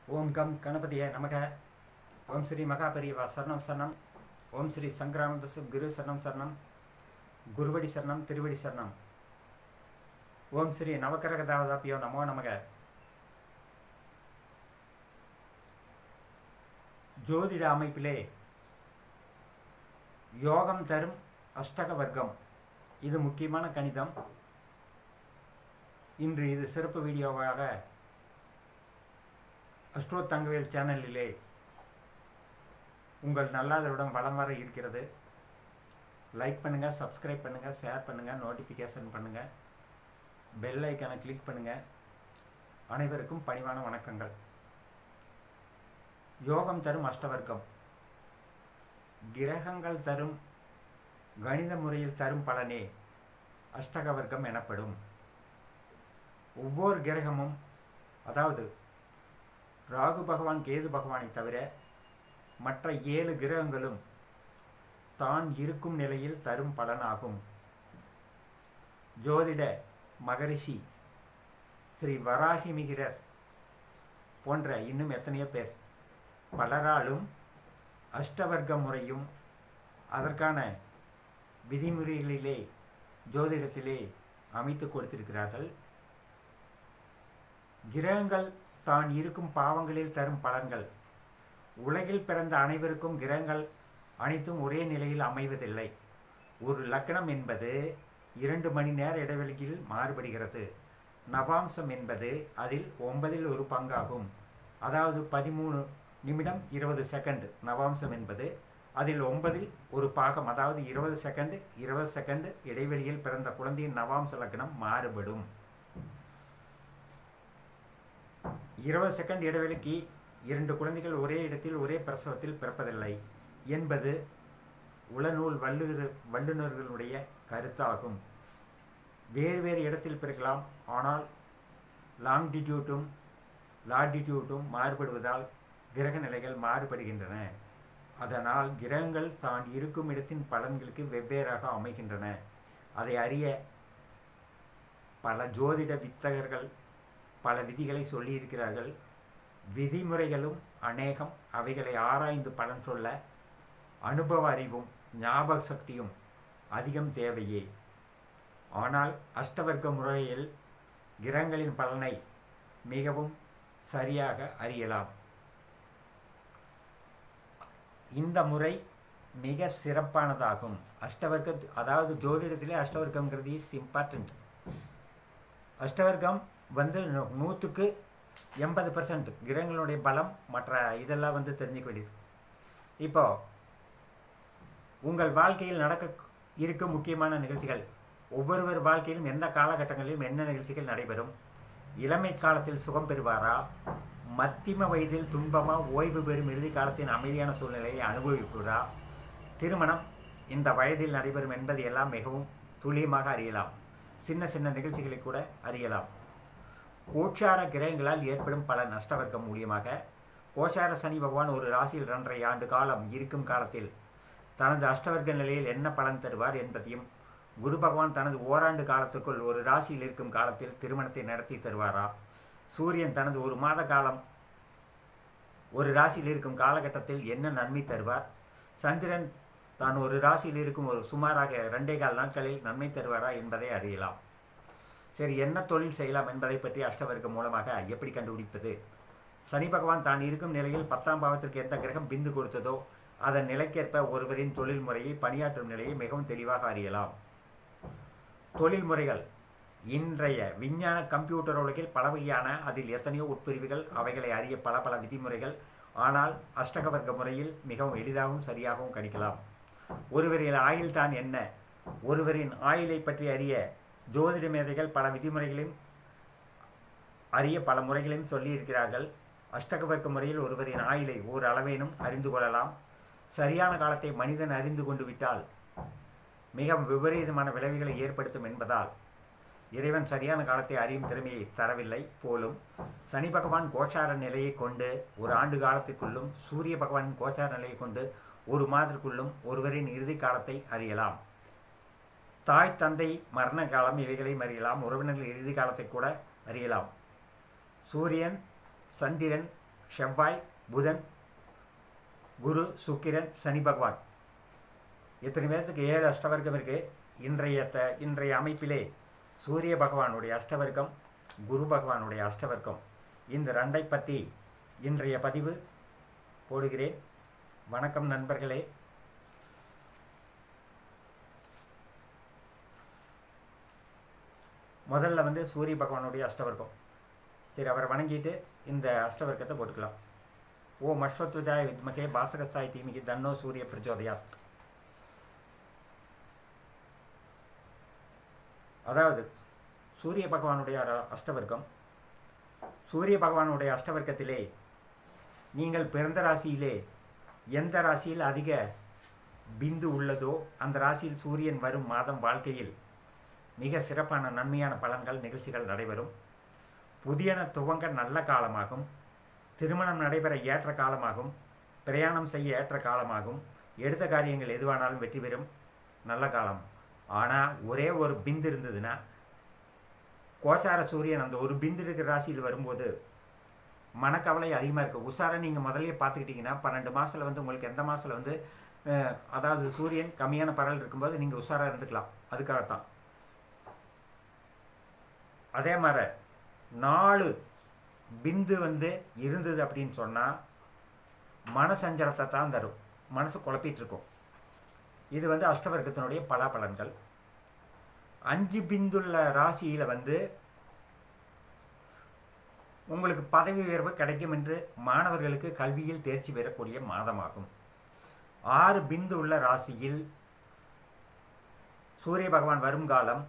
ஓம் come கணபதியே நமக ஓம் ஸ்ரீ மகாபெரியவா சரணம் சரணம் ஓம் ஸ்ரீ சங்கரானந்த சிவ் குரு சரணம் சரணம் குருவடி சரணம் திருவடி சரணம் ஓம் ஸ்ரீ நவக்கிரக தாவதாப்பியோ நமோ நமக ஜோதிட அமைப்பிலே யோகம் தரும் அஷ்டக வர்க்கம் இது முக்கியமான கணிதம் இன்று இது சிறப்பு வீடியோவாக அஸ்ட்ரோ தங்கவேல் சேனலிலே உங்கள் நல்லாதருடன் வளம் வர இருக்கிறது லைக் பண்ணுங்கள் சப்ஸ்கிரைப் பண்ணுங்கள் ஷேர் பண்ணுங்கள் நோட்டிஃபிகேஷன் பண்ணுங்கள் பெல் ஐக்கானை கிளிக் பண்ணுங்கள் அனைவருக்கும் பணிவான வணக்கங்கள் யோகம் தரும் அஷ்டவர்க்கம் கிரகங்கள் தரும் கணித முறையில் தரும் பலனே அஷ்டகவர்க்கம் எனப்படும் ஒவ்வொரு கிரகமும் அதாவது ராகு பகவான் கேது பகவானை தவிர மற்ற ஏழு கிரகங்களும் தான் இருக்கும் நிலையில் தரும் பலனாகும் ஜோதிட மகரிஷி ஸ்ரீ வராகி மிகிரர் போன்ற இன்னும் எத்தனையோ பேர் பலராலும் அஷ்டவர்க்க முறையும் அதற்கான விதிமுறைகளிலே ஜோதிடத்திலே அமைத்து கொடுத்திருக்கிறார்கள் கிரகங்கள் தான் இருக்கும் பாவங்களில் தரும் பலன்கள் உலகில் பிறந்த அனைவருக்கும் கிரகங்கள் அனைத்தும் ஒரே நிலையில் அமைவதில்லை ஒரு லக்னம் என்பது இரண்டு மணி நேர இடைவெளியில் மாறுபடுகிறது நவாம்சம் என்பது அதில் ஒன்பதில் ஒரு பங்காகும் அதாவது பதிமூணு நிமிடம் இருபது செகண்ட் நவாம்சம் என்பது அதில் ஒன்பதில் ஒரு பாகம் அதாவது இருபது செகண்ட் இருபது செகண்ட் இடைவெளியில் பிறந்த குழந்தையின் நவாம்ச லக்னம் மாறுபடும் இருபது செகண்ட் இடைவெளிக்கு இரண்டு குழந்தைகள் ஒரே இடத்தில் ஒரே பிரசவத்தில் பிறப்பதில்லை என்பது உளநூல் வல்லுகிற வல்லுநர்களுடைய கருத்தாகும் வேறு வேறு இடத்தில் பிறக்கலாம் ஆனால் லாங்கிடியூட்டும் லாட்டிடியூட்டும் மாறுபடுவதால் கிரக நிலைகள் மாறுபடுகின்றன அதனால் கிரகங்கள் தான் இருக்கும் இடத்தின் பலன்களுக்கு வெவ்வேறாக அமைகின்றன அதை அறிய பல ஜோதிட வித்தகர்கள் பல விதிகளை சொல்லியிருக்கிறார்கள் விதிமுறைகளும் அநேகம் அவைகளை ஆராய்ந்து பலன் சொல்ல அனுபவ அறிவும் ஞாபக சக்தியும் அதிகம் தேவையே ஆனால் அஷ்டவர்க்க முறையில் கிரகங்களின் பலனை மிகவும் சரியாக அறியலாம் இந்த முறை மிக சிறப்பானதாகும் அஷ்டவர்க்க அதாவது ஜோதிடத்திலே அஷ்டவர்க்கம்ங்கிறது இஸ் இம்பார்ட்டண்ட் அஷ்டவர்க்கம் வந்து நூற்றுக்கு எண்பது பர்சன்ட் கிரகங்களுடைய பலம் மற்ற இதெல்லாம் வந்து தெரிஞ்சுக்க வேண்டியது இப்போ உங்கள் வாழ்க்கையில் நடக்க இருக்கும் முக்கியமான நிகழ்ச்சிகள் ஒவ்வொருவர் வாழ்க்கையிலும் எந்த காலகட்டங்களிலும் என்ன நிகழ்ச்சிகள் நடைபெறும் இளமை காலத்தில் சுகம் பெறுவாரா மத்திம வயதில் துன்பமா ஓய்வு பெறும் இறுதி காலத்தின் அமைதியான சூழ்நிலையை அனுபவிப்பாரா திருமணம் இந்த வயதில் நடைபெறும் என்பது எல்லாம் மிகவும் துல்லியமாக அறியலாம் சின்ன சின்ன நிகழ்ச்சிகளை கூட அறியலாம் கோச்சார கிரகங்களால் ஏற்படும் பல நஷ்டவர்க்கம் மூலியமாக கோச்சார சனி பகவான் ஒரு ராசியில் இரண்டரை ஆண்டு காலம் இருக்கும் காலத்தில் தனது அஷ்டவர்க்க நிலையில் என்ன பலன் தருவார் என்பதையும் குரு பகவான் தனது ஓராண்டு காலத்துக்குள் ஒரு ராசியில் இருக்கும் காலத்தில் திருமணத்தை நடத்தி தருவாரா சூரியன் தனது ஒரு மாத காலம் ஒரு ராசியில் இருக்கும் காலகட்டத்தில் என்ன நன்மை தருவார் சந்திரன் தான் ஒரு ராசியில் இருக்கும் ஒரு சுமாராக ரெண்டே கால் நாட்களில் நன்மை தருவாரா என்பதை அறியலாம் சரி என்ன தொழில் செய்யலாம் என்பதை பற்றி அஷ்டவர்க்கம் மூலமாக எப்படி கண்டுபிடிப்பது சனி பகவான் தான் இருக்கும் நிலையில் பத்தாம் பாவத்திற்கு எந்த கிரகம் பிந்து கொடுத்ததோ அதன் நிலைக்கேற்ப ஒருவரின் தொழில் முறையை பணியாற்றும் நிலையை மிகவும் தெளிவாக அறியலாம் தொழில் முறைகள் இன்றைய விஞ்ஞான கம்ப்யூட்டர் உலகில் பல வகையான அதில் எத்தனையோ உட்பிரிவுகள் அவைகளை அறிய பல பல விதிமுறைகள் ஆனால் அஷ்டகவர்க்க முறையில் மிகவும் எளிதாகவும் சரியாகவும் கணிக்கலாம் ஒருவரின் ஆயுள் தான் என்ன ஒருவரின் ஆயுளை பற்றி அறிய ஜோதிட மேதைகள் பல விதிமுறைகளையும் அறிய பல முறைகளையும் சொல்லியிருக்கிறார்கள் அஷ்டகவர்க்க முறையில் ஒருவரின் ஆயுளை ஓர் அளவேனும் அறிந்து கொள்ளலாம் சரியான காலத்தை மனிதன் அறிந்து கொண்டு விட்டால் மிக விபரீதமான விளைவுகளை ஏற்படுத்தும் என்பதால் இறைவன் சரியான காலத்தை அறியும் திறமையை தரவில்லை போலும் சனி பகவான் கோச்சார நிலையை கொண்டு ஒரு ஆண்டு காலத்திற்குள்ளும் சூரிய பகவானின் கோச்சார நிலையை கொண்டு ஒரு மாதத்திற்குள்ளும் ஒருவரின் இறுதி காலத்தை அறியலாம் தாய் தந்தை மரண காலம் இவைகளையும் அறியலாம் உறவினர்கள் இறுதி காலத்தை கூட அறியலாம் சூரியன் சந்திரன் செவ்வாய் புதன் குரு சுக்கிரன் சனி பகவான் இத்தனை பேர்த்துக்கு ஏழு அஷ்டவர்க்கம் இருக்கு இன்றைய த இன்றைய அமைப்பிலே சூரிய பகவானுடைய அஷ்டவர்க்கம் குரு பகவானுடைய அஷ்டவர்க்கம் இந்த ரெண்டை பற்றி இன்றைய பதிவு போடுகிறேன் வணக்கம் நண்பர்களே முதல்ல வந்து சூரிய பகவானுடைய அஷ்டவர்க்கம் சரி அவரை வணங்கிட்டு இந்த அஷ்டவர்க்கத்தை போட்டுக்கலாம் ஓ மஸ்வத்வஜாய வித்மகே பாசகஸ்தாய் தீமிகி தன்னோ சூரிய பிரச்சோதயாத் அதாவது சூரிய பகவானுடைய அர- அஷ்டவர்க்கம் சூரிய பகவானுடைய அஷ்டவர்க்கத்திலே நீங்கள் பிறந்த ராசியிலே எந்த ராசியில் அதிக பிந்து உள்ளதோ அந்த ராசியில் சூரியன் வரும் மாதம் வாழ்க்கையில் மிக சிறப்பான நன்மையான பலன்கள் நிகழ்ச்சிகள் நடைபெறும் புதியன துவங்க நல்ல காலமாகும் திருமணம் நடைபெற ஏற்ற காலமாகும் பிரயாணம் செய்ய ஏற்ற காலமாகும் எடுத்த காரியங்கள் எதுவானாலும் வெற்றி பெறும் நல்ல காலம் ஆனால் ஒரே ஒரு பிந்து இருந்ததுன்னா கோசார சூரியன் அந்த ஒரு பிந்து இருக்கிற ராசியில் வரும்போது மனக்கவலை அதிகமாக இருக்குது உஷாரை நீங்கள் முதல்லயே பார்த்துக்கிட்டிங்கன்னா பன்னெண்டு மாதத்தில் வந்து உங்களுக்கு எந்த மாதத்தில் வந்து அஹ், அதாவது சூரியன் கம்மியான பரவல் இருக்கும்போது நீங்கள் உஷாராக இருந்துக்கலாம் அதுக்காகத்தான் அதே மாதிரி நாலு பிந்து வந்து இருந்தது அப்படின்னு சொன்னால் மனசஞ்சலத்தை தான் தரும் மனசு குழப்பிட்டு இருக்கும் இது வந்து அஷ்டவர்க்கத்தினுடைய பலாபலன்கள் அஞ்சு பிந்துள்ள ராசியில் வந்து உங்களுக்கு பதவி உயர்வு கிடைக்கும் என்று மாணவர்களுக்கு கல்வியில் தேர்ச்சி பெறக்கூடிய மாதமாகும் ஆறு பிந்து உள்ள ராசியில் சூரிய பகவான் வரும் காலம்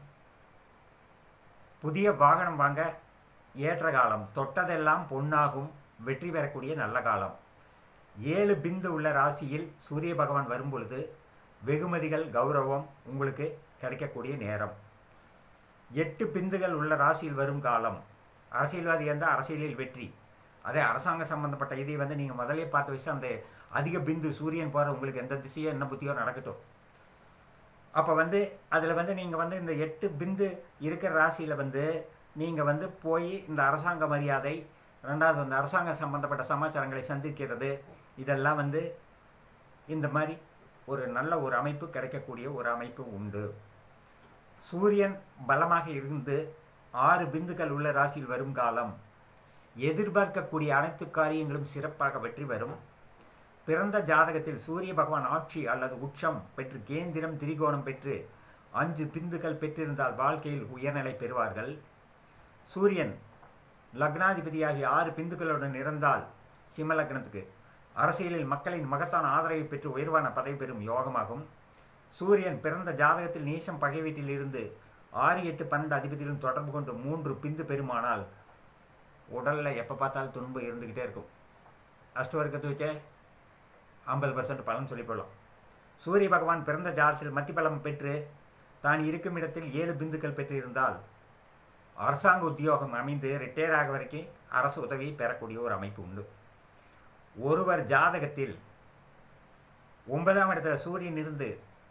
புதிய வாகனம் வாங்க ஏற்ற காலம் தொட்டதெல்லாம் பொன்னாகும் வெற்றி பெறக்கூடிய நல்ல காலம் ஏழு பிந்து உள்ள ராசியில் சூரிய பகவான் வரும் பொழுது வெகுமதிகள் கௌரவம் உங்களுக்கு கிடைக்கக்கூடிய நேரம் எட்டு பிந்துகள் உள்ள ராசியில் வரும் காலம் அரசியல்வாதி இருந்தால் அரசியலில் வெற்றி அதே அரசாங்க சம்பந்தப்பட்ட இதை வந்து நீங்கள் முதலே பார்த்து வச்சுட்டு அந்த அதிக பிந்து சூரியன் போகிற உங்களுக்கு எந்த திசையோ என்ன புத்தியோ நடக்கட்டும் அப்போ வந்து அதில் வந்து நீங்கள் வந்து இந்த எட்டு பிந்து இருக்கிற ராசியில் வந்து நீங்கள் வந்து போய் இந்த அரசாங்க மரியாதை ரெண்டாவது வந்து அரசாங்க சம்பந்தப்பட்ட சமாச்சாரங்களை சந்திக்கிறது இதெல்லாம் வந்து இந்த மாதிரி ஒரு நல்ல ஒரு அமைப்பு கிடைக்கக்கூடிய ஒரு அமைப்பு உண்டு சூரியன் பலமாக இருந்து ஆறு பிந்துக்கள் உள்ள ராசியில் வரும் காலம் எதிர்பார்க்கக்கூடிய அனைத்து காரியங்களும் சிறப்பாக வெற்றி வரும் பிறந்த ஜாதகத்தில் சூரிய பகவான் ஆட்சி அல்லது உச்சம் பெற்று கேந்திரம் திரிகோணம் பெற்று அஞ்சு பிந்துக்கள் பெற்றிருந்தால் வாழ்க்கையில் உயர்நிலை பெறுவார்கள் சூரியன் லக்னாதிபதியாகி ஆறு பிந்துக்களுடன் இருந்தால் சிம்ம லக்னத்துக்கு அரசியலில் மக்களின் மகத்தான ஆதரவை பெற்று உயர்வான பதவி பெறும் யோகமாகும் சூரியன் பிறந்த ஜாதகத்தில் நீசம் பகை வீட்டில் இருந்து ஆறு எட்டு பன்னெண்டு அதிபதியிலும் தொடர்பு கொண்டு மூன்று பிந்து பெருமானால் உடலில் எப்போ பார்த்தாலும் துன்பு இருந்துக்கிட்டே இருக்கும் அஷ்டவர்க்கத்தை வச்சே ஐம்பது பர்சன்ட் பலன் சொல்லி போடலாம் சூரிய பகவான் பிறந்த ஜாதத்தில் மத்தி பலம் பெற்று தான் இருக்கும் இடத்தில் ஏழு பிந்துக்கள் பெற்று இருந்தால் அரசாங்க உத்தியோகம் அமைந்து ரிட்டையர் ஆக வரைக்கும் அரசு உதவி பெறக்கூடிய ஒரு அமைப்பு உண்டு ஒருவர் ஜாதகத்தில் ஒன்பதாம் இடத்துல சூரியன் இருந்து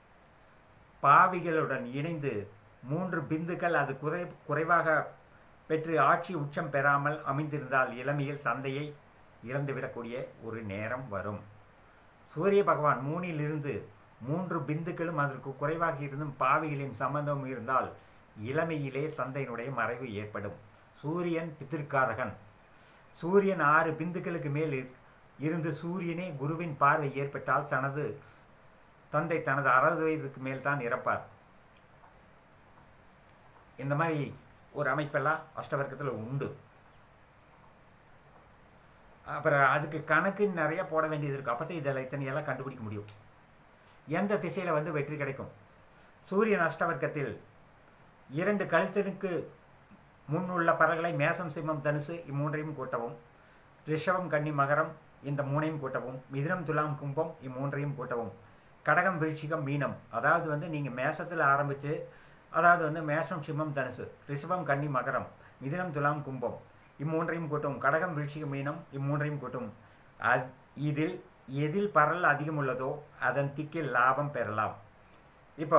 பாவிகளுடன் இணைந்து மூன்று பிந்துக்கள் அது குறை குறைவாக பெற்று ஆட்சி உச்சம் பெறாமல் அமைந்திருந்தால் இளமையில் சந்தையை இழந்துவிடக்கூடிய ஒரு நேரம் வரும் சூரிய பகவான் மூணில் இருந்து மூன்று பிந்துக்களும் அதற்கு குறைவாக இருந்தும் பாவிகளின் சம்பந்தமும் இருந்தால் இளமையிலே சந்தையினுடைய மறைவு ஏற்படும் சூரியன் பித்திருக்காரகன் சூரியன் ஆறு பிந்துக்களுக்கு மேல் இரு- இருந்து சூரியனே குருவின் பார்வை ஏற்பட்டால் தனது தந்தை தனது அறுபது வயதுக்கு மேல் தான் இறப்பார் இந்த மாதிரி ஒரு அமைப்பெல்லாம் அஷ்டவர்க்கத்தில் உண்டு அப்புறம் அதுக்கு கணக்கு நிறைய போட வேண்டியது இருக்குது அப்போ தான் இதில் இத்தனையெல்லாம் கண்டுபிடிக்க முடியும் எந்த திசையில் வந்து வெற்றி கிடைக்கும் சூரியன் அஷ்டவர்க்கத்தில் இரண்டு கழுத்தனுக்கு முன் உள்ள பறவைகளை மேசம் சிம்மம் தனுசு இம்மூன்றையும் கூட்டவும் ரிஷபம் கன்னி மகரம் இந்த மூணையும் கூட்டவும் மிதுனம் துலாம் கும்பம் இம்மூன்றையும் கூட்டவும் கடகம் விருச்சிகம் மீனம் அதாவது வந்து நீங்கள் மேசத்தில் ஆரம்பித்து அதாவது வந்து மேஷம் சிம்மம் தனுசு ரிஷபம் கன்னி மகரம் மிதுனம் துலாம் கும்பம் இம்மூன்றையும் கூட்டும் கடகம் விருச்சிகம் மீனம் இம்மூன்றையும் கூட்டும் அத் இதில் எதில் பரல் அதிகம் உள்ளதோ அதன் திக்கில் லாபம் பெறலாம் இப்போ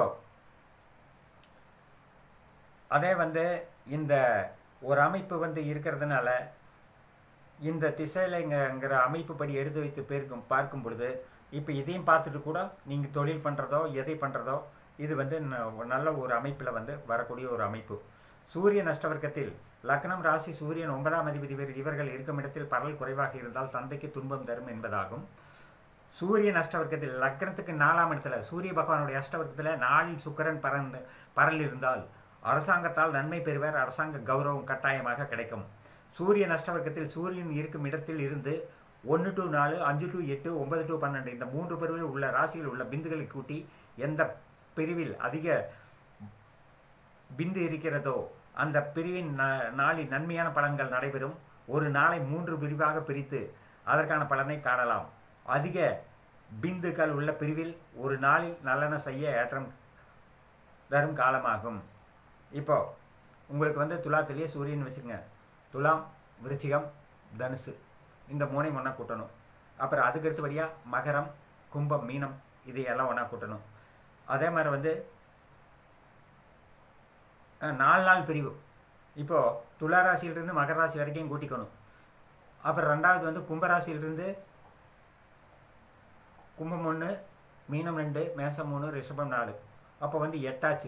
அதே வந்து இந்த ஒரு அமைப்பு வந்து இருக்கிறதுனால இந்த திசையிலங்கிற அமைப்பு படி எடுத்து வைத்து பேருக்கும் பார்க்கும் பொழுது இப்போ இதையும் பார்த்துட்டு கூட நீங்கள் தொழில் பண்ணுறதோ எதை பண்ணுறதோ இது வந்து ந- நல்ல ஒரு அமைப்பில் வந்து வரக்கூடிய ஒரு அமைப்பு சூரிய நஷ்டவர்க்கத்தில் லக்னம் ராசி சூரியன் ஒன்பதாம் அதிபதி இவர் இவர்கள் இருக்கும் இடத்தில் பரல் குறைவாக இருந்தால் சந்தைக்கு துன்பம் தரும் என்பதாகும் சூரிய அஷ்டவர்க்கத்தில் லக்னத்துக்கு நாலாம் இடத்துல சூரிய பகவானுடைய அஷ்டவர்க்கத்தில் நாளில் சுக்கிரன் பறந்து பரல் இருந்தால் அரசாங்கத்தால் நன்மை பெறுவர் அரசாங்க கௌரவம் கட்டாயமாக கிடைக்கும் சூரிய அஷ்டவர்க்கத்தில் சூரியன் இருக்கும் இடத்தில் இருந்து ஒன்று டு நாலு அஞ்சு டு எட்டு ஒன்பது டு பன்னெண்டு இந்த மூன்று பிரிவில் உள்ள ராசியில் உள்ள பிந்துகளை கூட்டி எந்த பிரிவில் அதிக பிந்து இருக்கிறதோ அந்த பிரிவின் நா- நாளில் நன்மையான பலன்கள் நடைபெறும் ஒரு நாளை மூன்று பிரிவாக பிரித்து அதற்கான பலனை காணலாம் அதிக பிந்துக்கள் உள்ள பிரிவில் ஒரு நாளில் நல்லன செய்ய ஏற்றம் தரும் காலமாகும் இப்போ உங்களுக்கு வந்து துலாத்திலேயே சூரியன் வச்சுங்க துலாம் விருச்சிகம் தனுசு இந்த மூணையும் ஒன்றா கூட்டணும் அப்புறம் அதுக்கு அடுத்தபடியாக மகரம் கும்பம் மீனம் இதையெல்லாம் ஒன்றா கூட்டணும் அதே மாதிரி வந்து அஹ், நாலு நாள் பிரிவு இப்போது துளாராசியிலிருந்து மகர ராசி வரைக்கும் கூட்டிக்கணும் அப்புறம் ரெண்டாவது வந்து கும்பராசியிலிருந்து கும்பம் ஒன்று மீனம் ரெண்டு மேசம் மூணு ரிஷபம் நாலு அப்போ வந்து எட்டாச்சு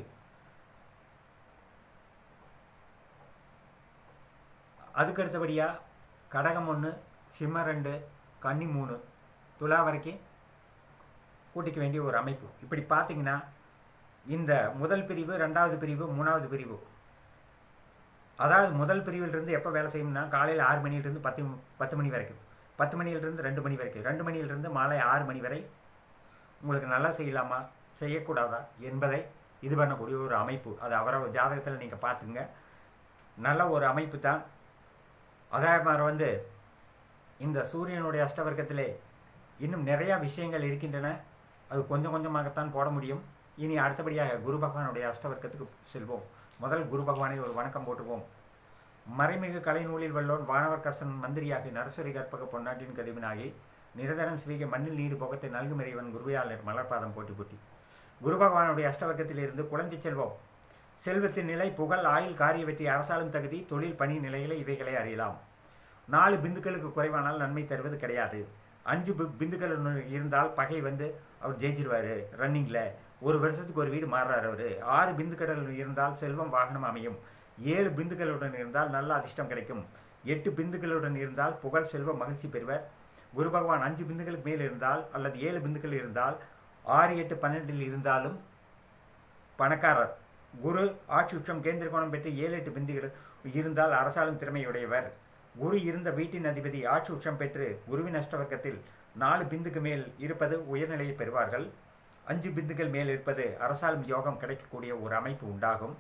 அதுக்கு அடுத்தபடியாக கடகம் ஒன்று சிம்ம ரெண்டு கன்னி மூணு துலா வரைக்கும் கூட்டிக்க வேண்டிய ஒரு அமைப்பு இப்படி பார்த்தீங்கன்னா இந்த முதல் பிரிவு ரெண்டாவது பிரிவு மூணாவது பிரிவு அதாவது முதல் பிரிவிலிருந்து எப்போ வேலை செய்யணும்னா காலையில் ஆறு மணியிலிருந்து பத்து பத்து மணி வரைக்கும் பத்து மணியிலிருந்து ரெண்டு மணி வரைக்கும் ரெண்டு மணியிலிருந்து மாலை ஆறு மணி வரை உங்களுக்கு நல்லா செய்யலாமா செய்யக்கூடாதா என்பதை இது பண்ணக்கூடிய ஒரு அமைப்பு அது அவர ஜாதகத்தில் நீங்கள் பார்த்துங்க நல்ல ஒரு அமைப்பு தான் அதே மாதிரி வந்து இந்த சூரியனுடைய அஷ்டவர்க்கத்திலே இன்னும் நிறையா விஷயங்கள் இருக்கின்றன அது கொஞ்சம் கொஞ்சமாகத்தான் போட முடியும் இனி அடுத்தபடியாக குரு பகவானுடைய அஷ்டவர்க்கத்துக்கு செல்வோம் முதல் குரு பகவானை ஒரு வணக்கம் போட்டுவோம் மறைமிகு கலைநூலில் வல்லோன் வானவர்கர்சன் மந்திரியாகி நரசுரி கற்பக பொன்னாட்டின் கதிவனாகி நிரதரம் சிவிக மண்ணில் நீடு போகத்தை நல்கும் இறைவன் குருவையாளர் மலர்பாதம் போட்டி போட்டி குரு பகவானுடைய அஷ்டவர்க்கத்திலிருந்து குழந்தை செல்வம் செல்வத்தின் நிலை புகழ் ஆயுள் காரிய வெற்றி அரசாலும் தகுதி தொழில் பணி நிலைகளை இவைகளை அறியலாம் நாலு பிந்துக்களுக்கு குறைவானால் நன்மை தருவது கிடையாது அஞ்சு பி- பிந்துக்கள் ஒண்ணு இருந்தால் பகை வந்து அவர் ஜெயிச்சிருவாரு ரன்னிங்கில் ஒரு வருஷத்துக்கு ஒரு வீடு மாறுறாரு அவர் ஆறு பிந்துக்கள் இருந்தால் செல்வம் வாகனம் அமையும் ஏழு பிந்துக்களுடன் இருந்தால் நல்ல அதிர்ஷ்டம் கிடைக்கும் எட்டு பிந்துக்களுடன் இருந்தால் புகழ் செல்வம் மகிழ்ச்சி பெறுவர் குரு பகவான் அஞ்சு பிந்துக்களுக்கு மேல் இருந்தால் அல்லது ஏழு பிந்துக்கள் இருந்தால் ஆறு எட்டு பன்னெண்டில் இருந்தாலும் பணக்காரர் குரு ஆட்சி உச்சம் கேந்திர கோணம் பெற்று ஏழு எட்டு பிந்துகள் இருந்தால் அரசாளும் திறமையுடையவர் குரு இருந்த வீட்டின் அதிபதி ஆட்சி உச்சம் பெற்று குருவின் அஷ்டவர்க்கத்தில் நாலு பிந்துக்கு மேல் இருப்பது உயர்நிலையை பெறுவார்கள் அஞ்சு பிந்துக்கள் மேல் இருப்பது அரசாளும் யோகம் கிடைக்கக்கூடிய ஒரு அமைப்பு உண்டாகும்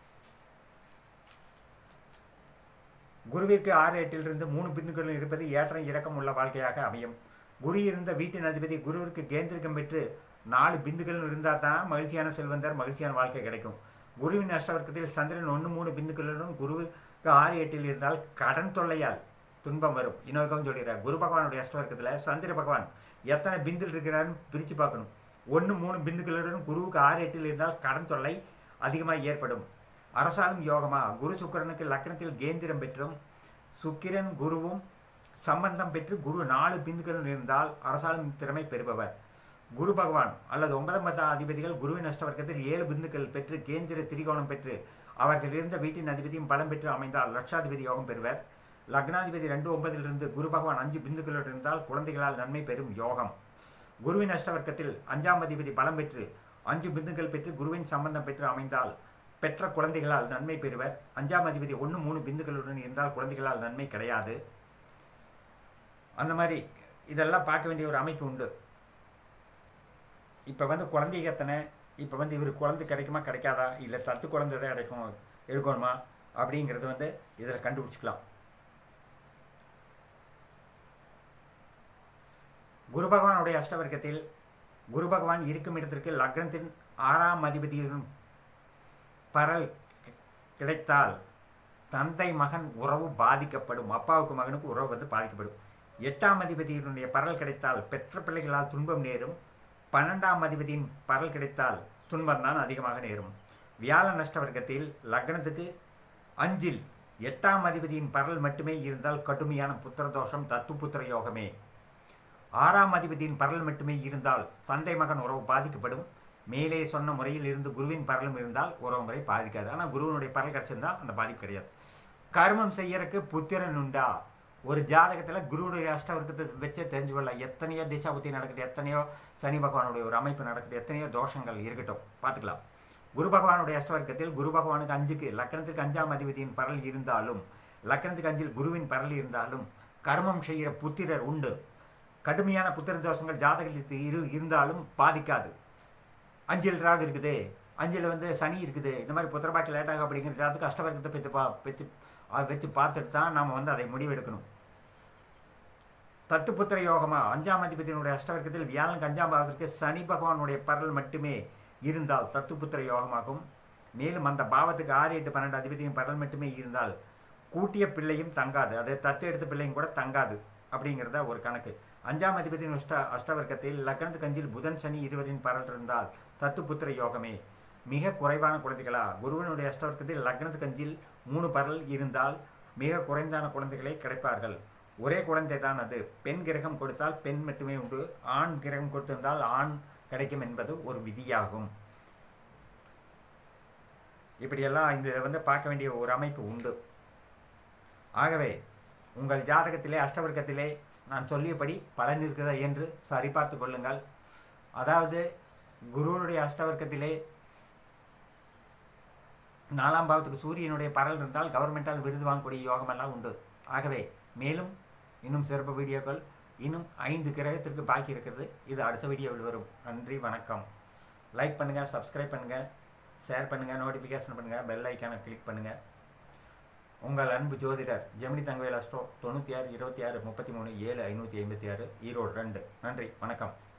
குருவிற்கு ஆறு எட்டிலிருந்து மூணு பிந்துக்கள் இருப்பது ஏற்றம் இறக்கம் உள்ள வாழ்க்கையாக அமையும் குரு இருந்த வீட்டின் அதிபதி குருவிற்கு கேந்திரிகம் பெற்று நாலு பிந்துக்கள் இருந்தால் தான் மகிழ்ச்சியான செல்வந்தர் மகிழ்ச்சியான வாழ்க்கை கிடைக்கும் குருவின் அஷ்டவர்க்கத்தில் சந்திரன் ஒன்று மூணு பிந்துக்களுடன் குருவுக்கு ஆறு எட்டில் இருந்தால் கடன் தொல்லையால் துன்பம் வரும் இன்னொருக்கம் சொல்லிடுறார் குரு பகவானுடைய அஷ்டவர்க்கத்தில் சந்திர பகவான் எத்தனை பிந்தில் இருக்கிறாருன்னு பிரித்து பார்க்கணும் ஒன்று மூணு பிந்துக்களுடன் குருவுக்கு ஆறு எட்டில் இருந்தால் கடன் தொல்லை அதிகமாக ஏற்படும் அரசாலும் யோகமா குரு சுக்கிரனுக்கு லக்னத்தில் கேந்திரம் பெற்றும் சுக்கிரன் குருவும் சம்பந்தம் பெற்று குரு நாலு பிந்துக்கள் இருந்தால் அரசாலும் திறமை பெறுபவர் குரு பகவான் அல்லது ஒன்பதாம் பத்தாம் அதிபதிகள் குருவின் அஷ்டவர்க்கத்தில் ஏழு பிந்துக்கள் பெற்று கேந்திர திரிகோணம் பெற்று அவர்கள் இருந்த வீட்டின் அதிபதியும் பலம் பெற்று அமைந்தால் லட்சாதிபதி யோகம் பெறுவர் லக்னாதிபதி ரெண்டு ஒன்பதிலிருந்து குரு பகவான் அஞ்சு பிந்துக்களுடன் இருந்தால் குழந்தைகளால் நன்மை பெறும் யோகம் குருவின் அஷ்டவர்க்கத்தில் அஞ்சாம் அதிபதி பலம் பெற்று அஞ்சு பிந்துக்கள் பெற்று குருவின் சம்பந்தம் பெற்று அமைந்தால் பெற்ற குழந்தைகளால் நன்மை பெறுவர் அஞ்சாம் அதிபதி ஒன்று மூணு பிந்துக்களுடன் இருந்தால் குழந்தைகளால் நன்மை கிடையாது அந்த மாதிரி இதெல்லாம் பார்க்க வேண்டிய ஒரு அமைப்பு உண்டு இப்போ வந்து குழந்தைக்கு எத்தனை இப்போ வந்து இவர் குழந்தை கிடைக்குமா கிடைக்காதா இல்லை தத்து குழந்தை தான் கிடைக்கும் எடுக்கணுமா அப்படிங்கிறது வந்து இதில் கண்டுபிடிச்சிக்கலாம் குரு பகவானுடைய அஷ்டவர்க்கத்தில் குரு பகவான் இருக்கும் இடத்திற்கு லக்னத்தின் ஆறாம் அதிபதியுடன் பரல் கிடைத்தால் தந்தை மகன் உறவு பாதிக்கப்படும் அப்பாவுக்கு மகனுக்கு உறவு வந்து பாதிக்கப்படும் எட்டாம் அதிபதியினுடைய பரல் கிடைத்தால் பெற்ற பிள்ளைகளால் துன்பம் நேரும் பன்னெண்டாம் அதிபதியின் பரல் கிடைத்தால் துன்பம் தான் அதிகமாக நேரும் வியாழ நஷ்டவர்க்கத்தில் லக்னத்துக்கு அஞ்சில் எட்டாம் அதிபதியின் பரல் மட்டுமே இருந்தால் கடுமையான புத்திர தோஷம் தத்துப்புத்திர யோகமே ஆறாம் அதிபதியின் பரல் மட்டுமே இருந்தால் தந்தை மகன் உறவு பாதிக்கப்படும் மேலே சொன்ன முறையில் இருந்து குருவின் பரலும் இருந்தால் உறவு முறை பாதிக்காது ஆனால் குருவினுடைய பரல் கிடச்சிருந்தா அந்த பாதிப்பு கிடையாது கர்மம் செய்யறதுக்கு புத்திரன் உண்டா ஒரு ஜாதகத்தில் குருவுடைய அஷ்டவர்க்கத்தை வச்சே தெரிஞ்சு கொள்ளலாம் எத்தனையோ திசாபுத்தி நடக்குது எத்தனையோ சனி பகவானுடைய ஒரு அமைப்பு நடக்குது எத்தனையோ தோஷங்கள் இருக்கட்டும் பார்த்துக்கலாம் குரு பகவானுடைய அஷ்டவர்க்கத்தில் குரு பகவானுக்கு அஞ்சுக்கு லக்கணத்துக்கு அஞ்சாம் அதிபதியின் பரல் இருந்தாலும் லக்கணத்துக்கு அஞ்சில் குருவின் பரல் இருந்தாலும் கர்மம் செய்கிற புத்திரர் உண்டு கடுமையான புத்திர தோஷங்கள் ஜாதகத்தில் இரு இருந்தாலும் பாதிக்காது அஞ்சில் ராகு இருக்குது அஞ்சில் வந்து சனி இருக்குது இந்த மாதிரி புத்திரபாக்கி லேட் ஆகும் அப்படிங்கிற ஜாதகம் அஷ்டவர்க்கத்தை பெற்று பா பெற்று அதை வச்சு பார்த்துட்டு தான் நாம் வந்து அதை முடிவெடுக்கணும் தத்துப்புத்திர யோகமா அஞ்சாம் அதிபதியினுடைய அஷ்டவர்க்கத்தில் வியாழனுக்கு அஞ்சாம் பாவத்திற்கு சனி பகவானுடைய பரல் மட்டுமே இருந்தால் தத்துப்புத்திர யோகமாகும் மேலும் அந்த பாவத்துக்கு ஆறு எட்டு பன்னெண்டு அதிபதியின் பரல் மட்டுமே இருந்தால் கூட்டிய பிள்ளையும் தங்காது அது தத்து எடுத்த பிள்ளையும் கூட தங்காது அப்படிங்கிறத ஒரு கணக்கு அஞ்சாம் அதிபதியின் அஷ்ட அஷ்டவர்க்கத்தில் லக்னத்துக்கு அஞ்சில் புதன் சனி இருவரின் பரல் இருந்தால் தத்துப்புத்திர யோகமே மிக குறைவான குழந்தைகளா குருவனுடைய அஷ்டவர்க்கத்தில் லக்னத்துக்கு அஞ்சில் மூணு பரல் இருந்தால் மிக குறைந்தான குழந்தைகளே கிடைப்பார்கள் ஒரே குழந்தை தான் அது பெண் கிரகம் கொடுத்தால் பெண் மட்டுமே உண்டு ஆண் கிரகம் கொடுத்திருந்தால் ஆண் கிடைக்கும் என்பது ஒரு விதியாகும் இப்படியெல்லாம் இந்த இதை வந்து பார்க்க வேண்டிய ஒரு அமைப்பு உண்டு ஆகவே உங்கள் ஜாதகத்திலே அஷ்டவர்க்கத்திலே நான் சொல்லியபடி பலன் இருக்கிறதா என்று சரிபார்த்து கொள்ளுங்கள் அதாவது குருவனுடைய அஷ்டவர்க்கத்திலே நாலாம் பாவத்துக்கு சூரியனுடைய பரல் இருந்தால் கவர்மெண்டால் விருது வாங்கக்கூடிய யோகமெல்லாம் உண்டு ஆகவே மேலும் இன்னும் சிறப்பு வீடியோக்கள் இன்னும் ஐந்து கிரகத்திற்கு பாக்கி இருக்கிறது இது அடுத்த வீடியோவில் வரும் நன்றி வணக்கம் லைக் பண்ணுங்கள் சப்ஸ்கிரைப் பண்ணுங்கள் ஷேர் பண்ணுங்கள் நோட்டிஃபிகேஷன் பண்ணுங்கள் பெல் ஐக்கானை கிளிக் பண்ணுங்கள் உங்கள் அன்பு ஜோதிடர் ஜெமினி தங்கவேல் அஸ்ட்ரோ தொண்ணூற்றி ஆறு இருபத்தி ஆறு முப்பத்தி மூணு ஏழு ஐநூற்றி ஐம்பத்தி ஆறு ஈரோடு ரெண்டு நன்றி வணக்கம்